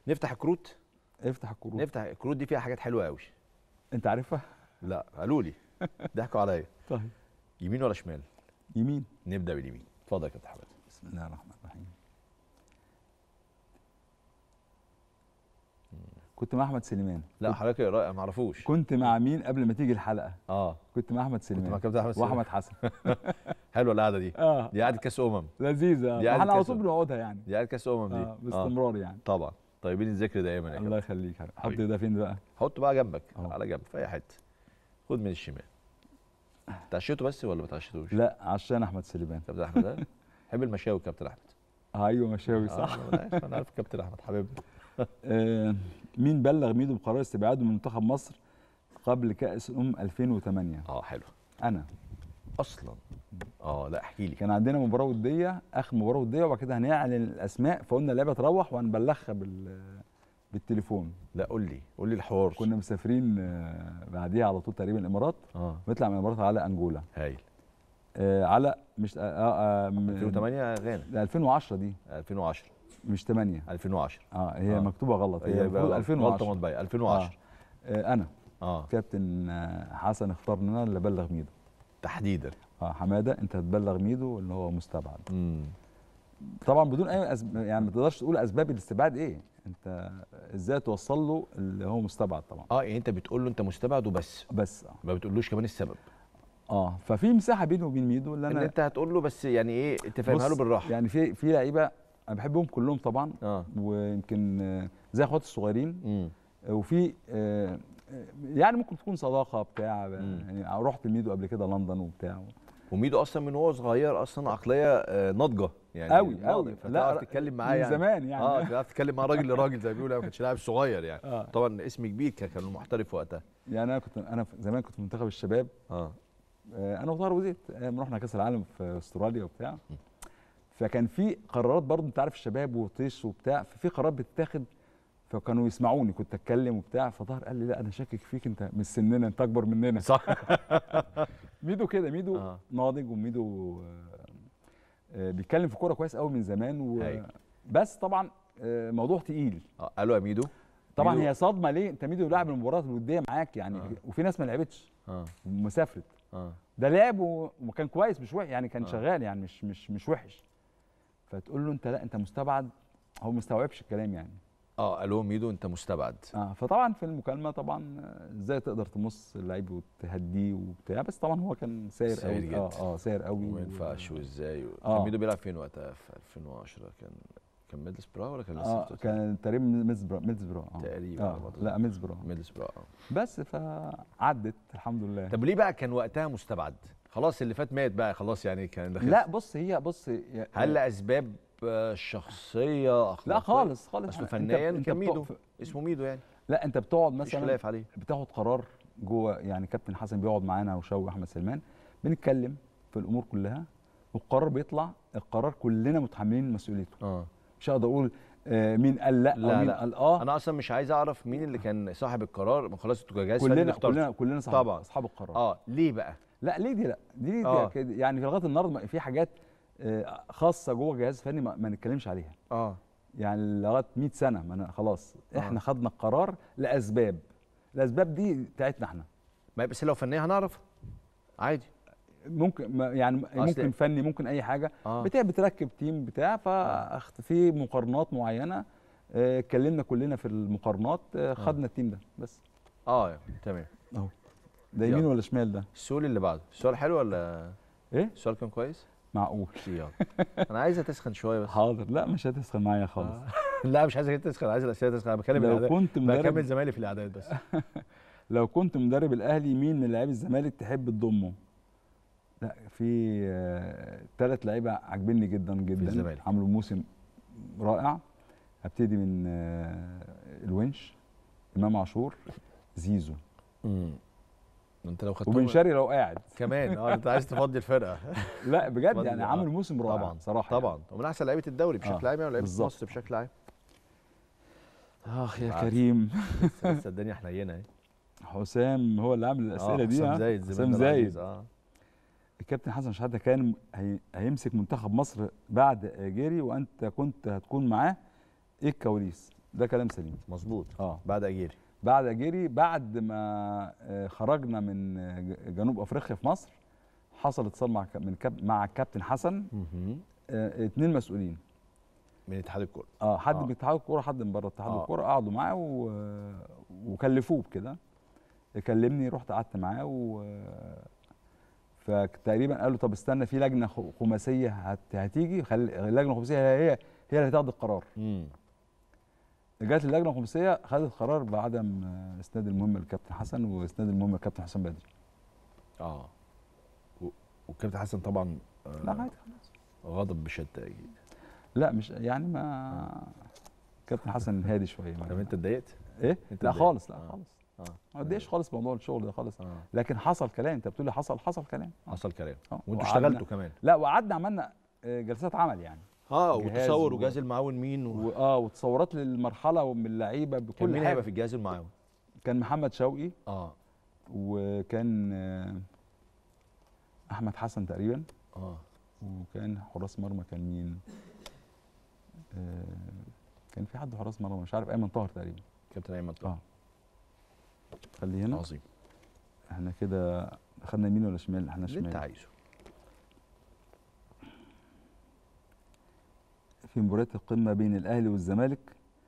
نفتح الكروت افتح الكروت نفتح الكروت دي فيها حاجات حلوه قوي انت عارفها لا قالوا لي ضحكوا عليا طيب يمين ولا شمال يمين نبدا باليمين اتفضل يا كابتن حماد بسم الله الرحمن الرحيم كنت مع احمد سليمان لا حضرتك رأي ما اعرفوش كنت مع مين قبل ما تيجي الحلقه اه كنت مع احمد كنت سليمان مع كابتن احمد سليمان. واحمد حسن حلوه القعده دي اه دي قعده كاس امم لذيذه دي آه. قعدة احنا على كاس طول بنقعدها يعني دي قعده كاس امم دي اه باستمرار يعني طبعا طيبين الذكر دايما يا الله كابتن يخليك حط حبيبي. ده فين بقى حطه بقى جنبك أهو. على جنب في اي حته خد من الشمال تعشيته بس ولا ما تعشيتوش لا عشان احمد سليمان كابتن احمد ده بحب المشاوي كابتن احمد آه ايوه مشاوي صح آه، أنا عارف- انا عارف كابتن احمد حبيبي آه مين بلغ ميدو بقرار استبعاده من منتخب مصر قبل كاس الامم 2008 اه حلو انا اصلا اه لا احكي لي كان عندنا مباراه وديه اخر مباراه وديه وبعد كده هنعلن الاسماء فقلنا اللعيبه تروح وهنبلغها بال بالتليفون لا قول لي قول لي الحوار كنا مسافرين آه، بعديها على طول تقريبا الامارات اه ونطلع من الامارات على انجولا هايل آه على مش اه, آه م- 2008 غانا ده 2010 دي 2010 مش 8 2010 اه هي آه. مكتوبه غلط هي هي المفروض غلطه 2010 مطبعيه 2010 آه انا اه كابتن آه، حسن اختار ان انا اللي ابلغ ميدو تحديدا اه حماده انت هتبلغ ميدو ان هو مستبعد امم طبعا بدون اي أسب... يعني ما تقدرش تقول اسباب الاستبعاد ايه انت ازاي توصل له اللي هو مستبعد طبعا اه يعني انت بتقول له انت مستبعد وبس بس اه, ما بتقولوش كمان السبب آه. ففي مساحه بيني وبين ميدو اللي ان انا انت هتقول له بس يعني ايه تفهمها له بص، بالراحه يعني في في لعيبه انا بحبهم كلهم طبعا اه ويمكن آه، زي اخواتي الصغيرين امم وفي آه، آه، يعني ممكن تكون صداقه بتاع مم. يعني رحت ميدو قبل كده لندن وبتاع وميدو اصلا من وهو صغير اصلا عقليه آه، ناضجه يعني قوي ناضج، قوي فتعرف تتكلم معاه من يعني زمان يعني اه تعرف تتكلم مع راجل لراجل زي ما بيقولوا ما كانش لاعب صغير يعني آه. طبعا اسم كبير كان كان محترف وقتها يعني انا كنت انا في- زمان كنت في منتخب الشباب اه آه، انا وطاهر وزيد ايام رحنا كاس العالم في استراليا وبتاع فكان في قرارات برضو انت عارف الشباب وطيش وبتاع ففي قرارات بتتاخد فكانوا يسمعوني كنت اتكلم وبتاع فطاهر قال لي لا انا شاكك فيك انت مش سننا انت اكبر مننا صح ميدو كده ميدو آه. ناضج وميدو آه، آه، بيتكلم في كوره كويس قوي من زمان و... هايل. بس طبعا آه، موضوع تقيل آه، قالوا يا ميدو طبعا ميدو- هي صدمه ليه انت ميدو لاعب المباراه الوديه معاك يعني آه. وفي ناس ما لعبتش اه ومسافرت اه ده لعب و- وكان كويس مش وحش يعني كان آه. شغال يعني مش مش مش وحش فتقول له انت لا انت مستبعد هو ما استوعبش الكلام يعني اه قالوا ميدو انت مستبعد اه فطبعا في المكالمه طبعا آه، ازاي تقدر تمص اللعيب وتهديه وبتاع بس طبعا هو كان ساير ساير قوي جدا. اه اه ساير قوي وما و- ينفعش وازاي و... آه. كان ميدو بيلعب فين وقتها في 2010 كان كان ميدلسبرا ولا كان لسه اه في توتنهام؟ كان تقريبا ميدزبرا ميدزبرا اه تقريبا على ما اه أتذكر. لا ميدزبرا ميدلسبرا اه بس فعدت الحمد لله طب ليه بقى كان وقتها مستبعد خلاص اللي فات مات بقى خلاص يعني كان داخل لا بص هي بص هي- هل لاسباب آه، شخصيه اخلاقيه لا خالص خالص اصله أنت- فنيا أنت كان ميدو بتقف- اسمه ميدو يعني لا انت بتقعد مفيش مثلا خلاف عليه بتاخد قرار جوه يعني كابتن حسن بيقعد معانا وشوقي واحمد سلمان بنتكلم في الامور كلها والقرار بيطلع القرار كلنا متحملين مسؤوليته اه مش هقدر اقول آه مين قال لا, لا، او مين لا. قال اه انا اصلا مش عايز اعرف مين اللي كان صاحب القرار ما خلاص انتوا جهاز فني اللي كلنا اخترتوا. كلنا كلنا صحاب طبعا. اصحاب القرار اه ليه بقى لا ليه دي لا دي, دي آه. كده يعني في لغايه النهارده في حاجات آه، خاصه جوه الجهاز الفني ما, ما نتكلمش عليها اه يعني لغايه 100 سنه ما أنا خلاص آه. احنا خدنا القرار لاسباب الاسباب دي بتاعتنا احنا ما بس لو فنيه هنعرف عادي ممكن ما- يعني ممكن فني ممكن اي حاجه اه بتاع بتركب تيم بتاع ففي مقارنات معينه آه، اتكلمنا كلنا في المقارنات آه، خدنا التيم ده بس اه تمام اهو ده يمين يلا. ولا شمال ده السؤال اللي بعده السؤال حلو ولا ايه السؤال كان كويس معقول يلا انا عايزها تسخن شويه بس حاضر لا مش هتسخن معايا خالص آه. لا مش عايزك انت تسخن عايز الاسئله تسخن انا بكلم لو الاعداد كنت بكمل مدرب زمايلي في الاعداد بس لو كنت مدرب الاهلي مين من لاعبي الزمالك تحب تضمه لا في ثلاث لعيبه عاجبني جدا جدا الزمالك. عملوا موسم رائع هبتدي من آه، الونش امام عاشور زيزو امم انت لو خدتهم وبن شرقي لو قاعد كمان اه انت عايز تفضي الفرقه لا بجد اتفضل. يعني آه. عمل موسم رائع طبعا صراحه طبعا ومن احسن لعيبه الدوري بشكل آه، عام يعني ولعيبه بالظبط. مصر بشكل عام اخ يا عارف. كريم لسه لسه الدنيا حنينه اهي حسام هو اللي عامل الاسئله آه، دي حسام ها؟ زايد حسام زميلنا زايد العزيز، اه الكابتن حسن شحاته كان هي... هيمسك منتخب مصر بعد جيري وانت كنت هتكون معاه ايه الكواليس ده كلام سليم مظبوط اه بعد اجيري بعد اجيري بعد ما آه، خرجنا من آه، ج- جنوب افريقيا في مصر حصل اتصال مع ك- من كاب مع الكابتن حسن آه، اتنين مسؤولين من اتحاد الكوره اه حد آه. من اتحاد الكوره حد من بره اتحاد آه. الكوره قعدوا معاه و... وكلفوه بكده كلمني رحت قعدت معاه و فتقريبا قال له طب استنى في لجنه خ- خماسيه هت... هتيجي خلي اللجنه الخماسيه هي هي هي اللي هتاخد القرار امم جت اللجنه الخماسيه خدت قرار بعدم آه، اسناد المهمه للكابتن حسن واسناد المهمه للكابتن حسن بدري اه و- والكابتن حسن طبعا آه، لا عادي خلاص غضب بشده اكيد لا مش يعني ما كابتن حسن هادي شويه طب ما- انت اتضايقت؟ ايه أنت لا اتضايقت؟ خالص لا آه. خالص اه ما اديش خالص موضوع الشغل ده خالص اه لكن حصل كلام انت بتقول لي حصل حصل كلام حصل كلام آه. وانتوا وقعدنا- اشتغلتوا كمان لا وقعدنا عملنا آه، جلسات عمل يعني اه جهاز وتصور و- وجهاز المعاون مين و... واه وتصورات للمرحله ومن اللعيبه كان بكل مين حاجه هيبقى في الجهاز المعاون؟ كان محمد شوقي اه وكان آه، احمد حسن تقريبا اه وكان حراس مرمى كان مين آه، كان في حد حراس مرمى مش عارف ايمن طاهر تقريبا كابتن ايمن طه اه خلي هنا عظيم احنا كده خدنا يمين ولا شمال احنا اللي انت شمال عايزه في مباريات القمه بين الاهلي والزمالك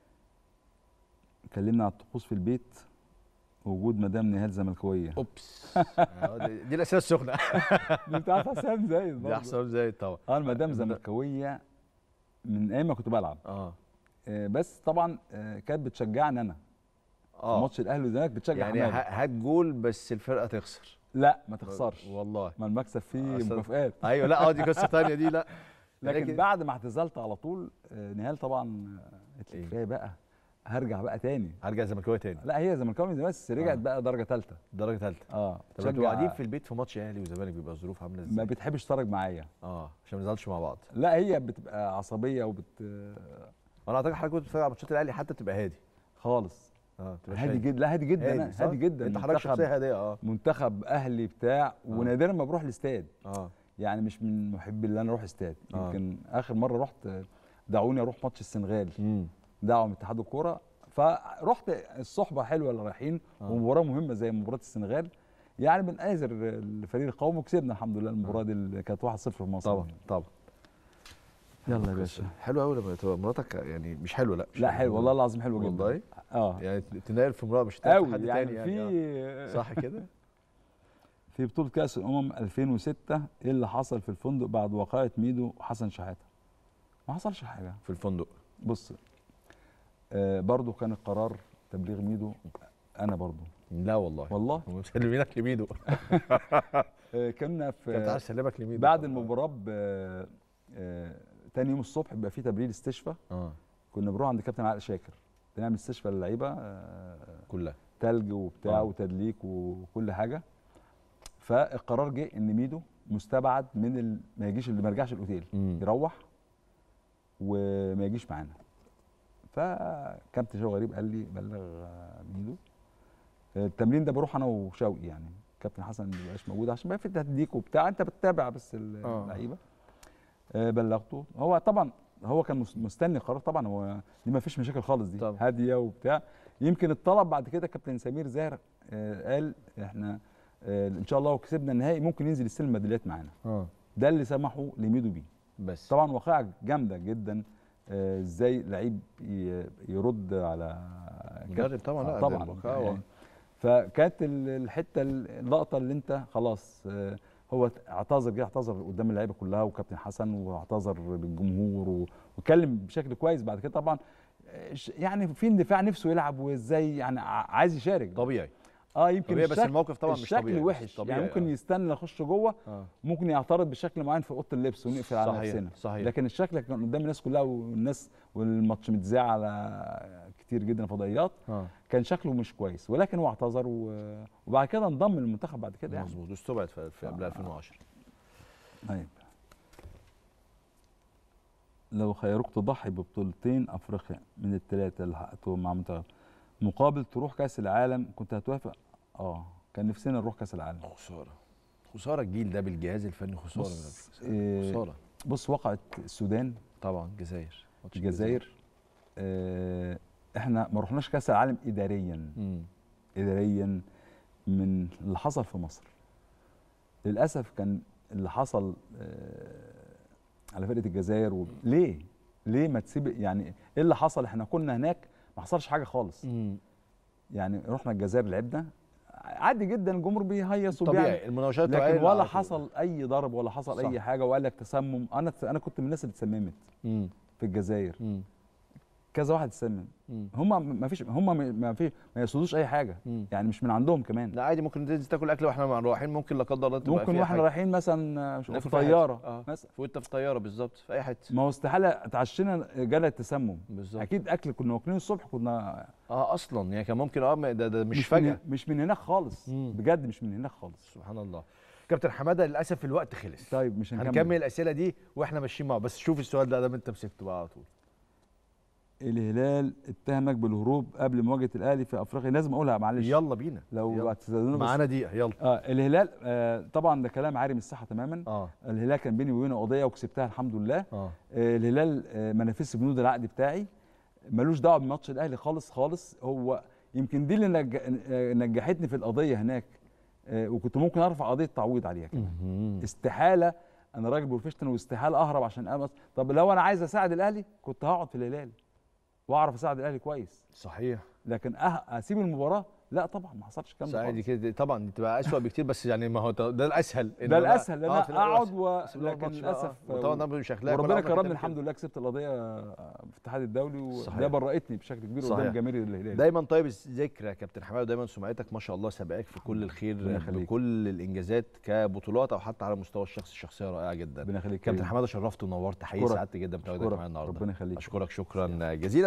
اتكلمنا على الطقوس في البيت وجود مدام نهال زملكاويه اوبس آه، دي, دي الاسئله السخنه دي بتاعت حسام زايد دي برضه احسن زي طبعا اه المدام زملكاويه من ايام ما كنت بلعب اه آه، بس طبعا آه، كانت بتشجعني انا في اه ماتش الاهلي والزمالك بتشجع يعني حماده ه- هات جول بس الفرقه تخسر لا ما تخسرش والله ما المكسب فيه أصل- مكافآت ايوه لا اه دي قصه ثانيه دي لا لكن لكن- بعد ما اعتزلت على طول آه، نهال طبعا آه، قالت لي إيه؟ كفايه بقى هرجع بقى تاني هرجع زملكاويه تاني لا هي زملكاوي من زمان بس رجعت آه. بقى درجه ثالثه درجه ثالثه اه طب تشجع- انتوا قاعدين في البيت في ماتش اهلي وزمالك بيبقى الظروف عامله ازاي؟ ما بتحبش تتفرج معايا اه عشان ما نزعلش مع بعض لا هي بتبقى عصبيه وبت انا اعتقد حضرتك كنت بتتفرج على ماتشات الاهلي حتى تبقى هادي خالص اه تبقى هادي شايف. جدا لا هادي جدا هادي أنا صح؟ هادي جدا انت حضرتك منتخب- شخصيه هاديه اه منتخب اهلي بتاع ونادرا ما بروح الاستاد اه يعني مش من محبي اللي انا اروح استاد آه. يمكن اخر مره رحت دعوني اروح ماتش السنغال امم دعوه من اتحاد الكوره فرحت الصحبه حلوه اللي رايحين آه. ومباراه مهمه زي مباراه السنغال يعني بنآزر الفريق القومي وكسبنا الحمد لله المباراه دي اللي كانت 1-0 في مصر طبعا طبعا يلا يا باشا حلو قوي لما تبقى مراتك يعني مش حلوه لا مش لا حلو والله العظيم حلو جدا والله اه يعني تنقل في امراه مش تنقل في قوي حد يعني تاني في يعني آه. صح كده في بطوله كاس الامم 2006 ايه اللي حصل في الفندق بعد وقائع ميدو وحسن شحاته ما حصلش حاجه في الفندق بص آه برضو كان القرار تبليغ ميدو انا برضو لا والله والله هم مسلمينك لميدو آه كنا كان تعال في سلمك لميدو بعد طبعاً. المباراه ب- آه تاني يوم الصبح بيبقى في تبريد استشفاء اه كنا بنروح عند كابتن عادل شاكر بنعمل استشفاء للعيبه آه كلها تلج وبتاع آه. وتدليك وكل حاجه فالقرار جه ان ميدو مستبعد من ال... ما يجيش اللي ما يرجعش الاوتيل مم. يروح وما يجيش معانا فكابتن شوقي غريب قال لي بلغ آه، ميدو التمرين ده بروح انا وشوقي يعني كابتن حسن ما بيبقاش موجود عشان بقى في تدليك وبتاع انت بتتابع بس ال- آه. اللعيبه آه، بلغته هو طبعا هو كان مس- مستني القرار طبعا هو دي ما فيش مشاكل خالص دي طبعا. هاديه وبتاع يمكن الطلب بعد كده كابتن سمير زاهر آه، قال احنا آه، ان شاء الله لو كسبنا النهائي ممكن ينزل يستلم ميداليات معانا اه ده اللي سمحوا لميدو بيه بس طبعا واقعة جامده جدا آه، ازاي لعيب ي- يرد على مدرب طبعا لا آه، ده طبعا الواقع يعني فكانت ال- الحته اللقطه اللي انت خلاص آه، هو اعتذر جه اعتذر قدام اللعيبه كلها وكابتن حسن واعتذر للجمهور و- واتكلم بشكل كويس بعد كده طبعا آه، ش- يعني في اندفاع نفسه يلعب وازاي يعني ع- عايز يشارك طبيعي اه يمكن طبيعي بس الشكل الموقف طبعا مش الشكل طبيعي وحش طبيعي يعني ممكن آه. يستنى يخش جوه اه ممكن يعترض بشكل معين في اوضه اللبس ونقفل على صحيح، نفسنا صحيح. لكن الشكل كان قدام الناس كلها والناس والماتش متذاع على كتير جدا فضائيات اه كان شكله مش كويس ولكن هو اعتذر و- وبعد كده انضم للمنتخب بعد كده يعني مظبوط استبعد في في قبل آه. 2010 طيب لو خيروك تضحي ببطولتين افريقيا من الثلاثه اللي حققتهم مع منتخب مقابل تروح كاس العالم كنت هتوافق اه كان نفسنا نروح كاس العالم خساره خساره الجيل ده بالجهاز الفني خساره بص إيه خساره بص وقعت السودان طبعا الجزائر ماتش الجزائر آه احنا ما رحناش كاس العالم اداريا مم. اداريا من اللي حصل في مصر للاسف كان اللي حصل آه، على فرقه الجزائر و... ليه ليه ما تسيب يعني ايه اللي حصل احنا كنا هناك ما حصلش حاجه خالص مم. يعني رحنا الجزائر لعبنا عادي جدا الجمهور بيهيص وبيعمل طبيعي المناوشات الطبيعية لكن اللي ولا على طول. حصل اي ضرب ولا حصل صح. اي حاجه وقال لك تسمم انا انا كنت من الناس اللي اتسممت مم. في الجزائر مم. كذا واحد اتسمم مم. هم ما فيش هم ما في ما يقصدوش اي حاجه مم. يعني مش من عندهم كمان لا عادي ممكن تنزل تاكل اكل واحنا رايحين ممكن لا قدر الله تبقى ممكن فيها واحنا حاجة. رايحين مثلا في ناكل في أي طياره حتة. آه. مثلا وانت في طياره بالظبط في اي حته ما هو استحاله اتعشينا جالنا التسمم بالظبط اكيد اكل كنا واكلينه الصبح كنا اه اصلا يعني كان ممكن اه ما- ده, ده مش, من فجاه مش من هناك خالص مم. بجد مش من هناك خالص سبحان الله كابتن حماده للاسف الوقت خلص طيب مش هنكمل هنكمل الاسئله دي واحنا ماشيين مع بس شوف السؤال ده دام انت مسكته بقى على طول الهلال اتهمك بالهروب قبل مواجهه الاهلي في افريقيا لازم اقولها معلش يلا بينا لو يلا. هتستاذنوا بس معانا دقيقه يلا اه الهلال آه طبعا ده كلام عاري من الصحه تماما اه الهلال كان بيني وبينه قضيه وكسبتها الحمد لله اه آه الهلال آه ما نفذش بنود العقد بتاعي ملوش دعوه بماتش الاهلي خالص خالص هو يمكن دي اللي نج... آه، نجحتني في القضيه هناك آه وكنت ممكن ارفع قضيه تعويض عليها كمان مهم. استحاله انا راجل بروفيشنال واستحاله اهرب عشان امس طب لو انا عايز اساعد الاهلي كنت هقعد في الهلال واعرف اساعد الاهلي كويس صحيح لكن أه اسيب المباراه لا طبعا ما حصلش الكلام ده عادي خالص. كده طبعا دي تبقى اسوء بكتير بس يعني ما هو ده ده الاسهل إن ده أنا الاسهل ان أقعد في انا الأول اقعد بس- و... بس الأول لكن ماتش بقى، للاسف آه. وطبعا ده مش هيخليك ولا وربنا عمرك كرمني هتعمل الحمد كده. لله كسبت القضيه في الاتحاد الدولي صحيح. وده برأتني بشكل كبير صحيح. قدام جماهير الهلال دايما طيب الذكرى يا كابتن حماده ودايما سمعتك ما شاء الله سابقاك في كل ربنا الخير يخليك. بكل الانجازات كبطولات او حتى على المستوى الشخصي شخصيه رائعه جدا ربنا يخليك كابتن كريم. حماده شرفت ونورت حقيقي أشكرك. سعدت جدا بتواجدك أشكرك. معايا النهارده ربنا يخليك اشكرك شكرا جزيلا